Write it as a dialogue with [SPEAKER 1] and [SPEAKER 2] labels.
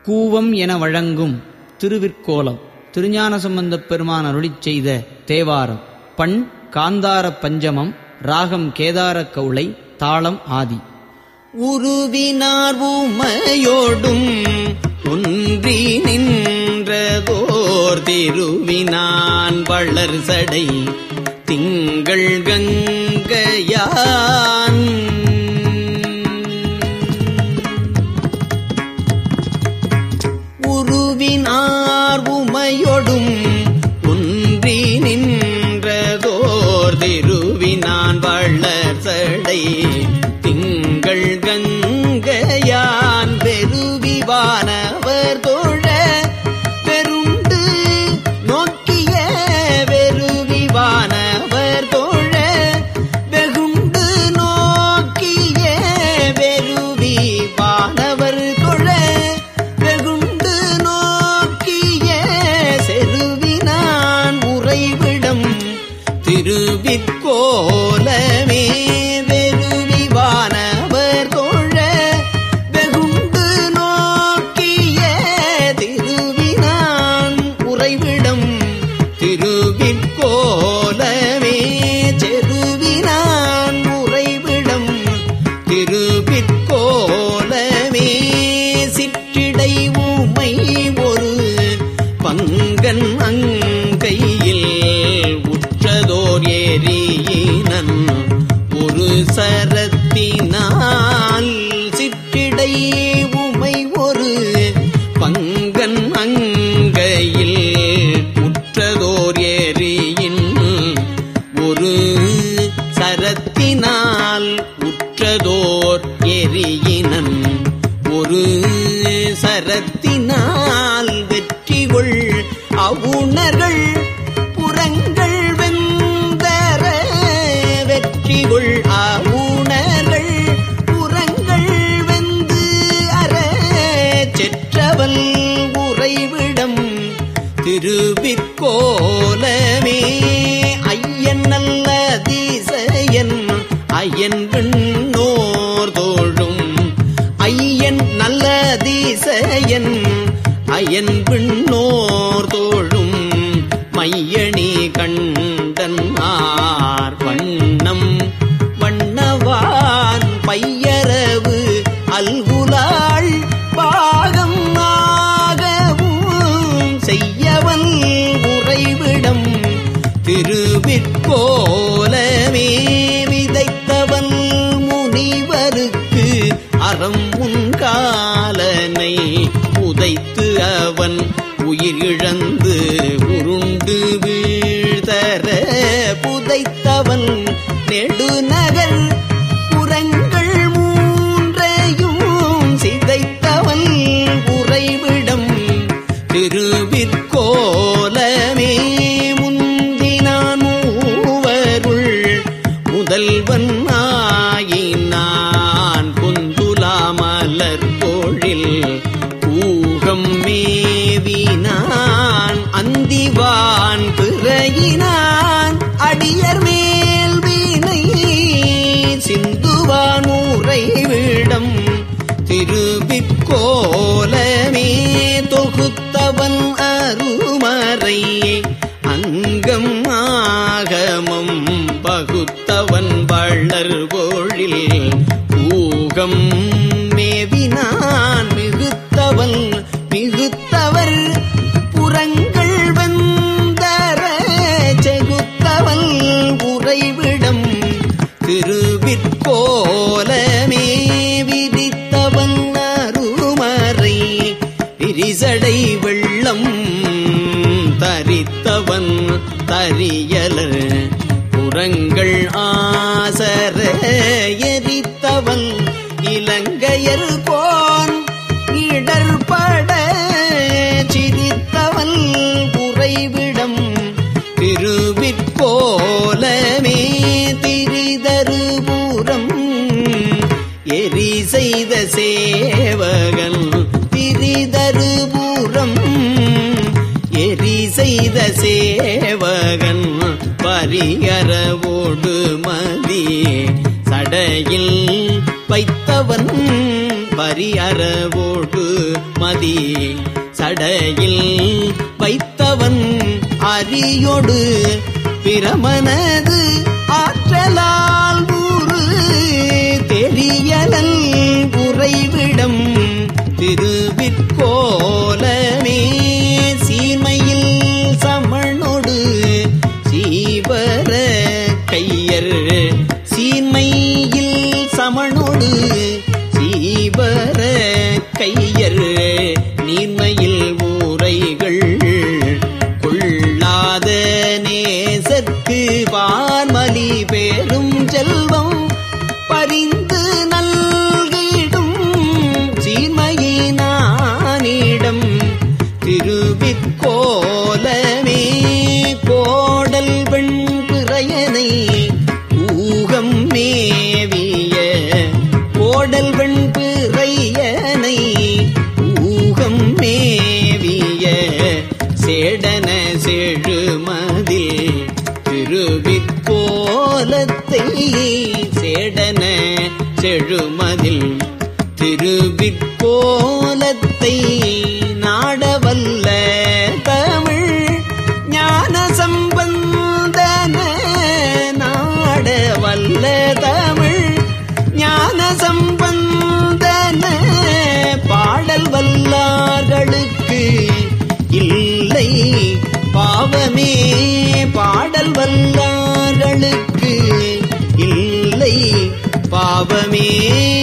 [SPEAKER 1] கூவம் என வழங்கும் திருவிற்கோலம் திருஞான சம்பந்தப் பெருமான் அருளிச் செய்த தேவாரம் பண் காந்தார பஞ்சமம் ராகம் கேதார கவுளை தாளம் ஆதி
[SPEAKER 2] உருவினார் உமையோடும் ஒன்றி நின்றதோர் திருவினான் வளர் சடை திங்கள் கங்கையான் உருவினார் உமையொடும் ஒன்றி நின்றதோர் திருவினான் வளர் சடை திங்கள் கங்கையான் பெருவிவானவர் தோழ பெருண்டு நோக்கிய வெறுவிவானவர் தோழ வெகுண்டு நோக்கிய வெறுவிவானவர் தொழ வெகுண்டு நோக்கிய செருவினான் உறைவிடம் திருவிற்கோலமே வெறுவிவானவர் தோழ வெகுண்டு நோக்கிய திருவினான் உறைவிடம் திருவிற்கோலமே செருவினான் உறைவிடம் திருவிற்கோலமே சிற்றிடை ஊமை ஒரு பங்கன் அங்கையில் உற்றதோர் ஏரியினன் ஒரு சரத்தினால் சிற்றிடை உமை ஒரு பங்கன் அங்கையில் உற்றதோர் ஏரியின் ஒரு சரத்தினால் உற்றதோர் எரியினன் ஒரு சரத்தினால் வெற்றிகொள் அவுணர்கள் புறங்கள் வெந்தர வெற்றிகொள் அவுணர்கள் புறங்கள் வெந்து அற செற்றவல் உறைவிடம் திருவிற்கோலமே ஐயன் நல்ல தீசையன் ஐயன் விண்ணோர் தோழும் ஐயன் நல்ல தீசையன் அயன் விண்ணோர் தோழும் மையணி கண்டன் ஆர் வண்ணம் வண்ணவான் பையரவு அல்குலாள் பாகம் ஆகவும் செய்யவன் உறைவிடம் திருவிற்கோலமே விதைத்தவன் முனிவருக்கு அறம் உன்காலனை உதைத்து அவன் உயிர் இழந்து உருண்டு வீழ்தர புதைத்தவன் நெடுநகர் புறங்கள் மூன்றையும் சிதைத்தவன் உறைவிடம் திருவிற்கோலமே முந்தினான் மூவருள் முதல்வன் ஆயினான் குந்துலாமலர் கோழில் கூகம் மேவினான் அந்திவான் பிறையினான் அடியர் மேல் வீணை சிந்துவான் உறைவிடம் திருவிற்கோலமே தொகுத்தவன் அருமறை அங்கம் ஆகமம் பகுத்தவன் வள்ளர் கோழில் ஊகம் மேவினான் மிகுத்தவன் மிகுத்தவர் புறங்கள் வந்தர செகுத்தவன் உறைவிடம் திருவிற்கோலமே விதித்தவன் அருமறை விரிசடை வெள்ளம் தரித்தவன் தரியலர் புறங்கள் ஆசர எரித்தவன் இலங்கையர் கோன் இடர்பட சிரித்தவன் உறைவிடம் திருவிற்கோலமே திரிதருபுறம் எரி செய்த சேவகன் திரிதருபுறம் எரி செய்த சேவகன் பரிகரவோடு மதி சடையில் வைத்தவன் பரியறவோடு மதி சடையில் வைத்தவன் அரியோடு பிரமனது ஆற்றலால் ஊறு தெரியலல் உறைவிடம் திருவிற்கோலமே சீமையில் சமணொடு சீவர கையர் சீமையில் சமணொடு சீவர கையர் நீர்மையில் ஊரைகள் கொள்ளாத நேசற்கு வான்மலி பேரும் செல்வம் பரிந்து நல்கிடும் சீர்மையினானிடம் திருவிற்கோலமே கோடல் வெண்பிறையனை ஊகம் மேவிய கோடல் வெண்பிறையனை ஊகம் மேவிய சேடன செழுமதில் திருவிற்கோலத்தை சேடன செழுமதில் திருவிற்கோலத்தை நாடவல்ல தமிழ் ஞான சம்பந்தன நாடவல்ல தமிழ் ஞான சம்பந்தன பாடல் வல்லார்களுக்கு இல்லை பாவமே பாடல் வல்லார்களுக்கு இல்லை பாவமே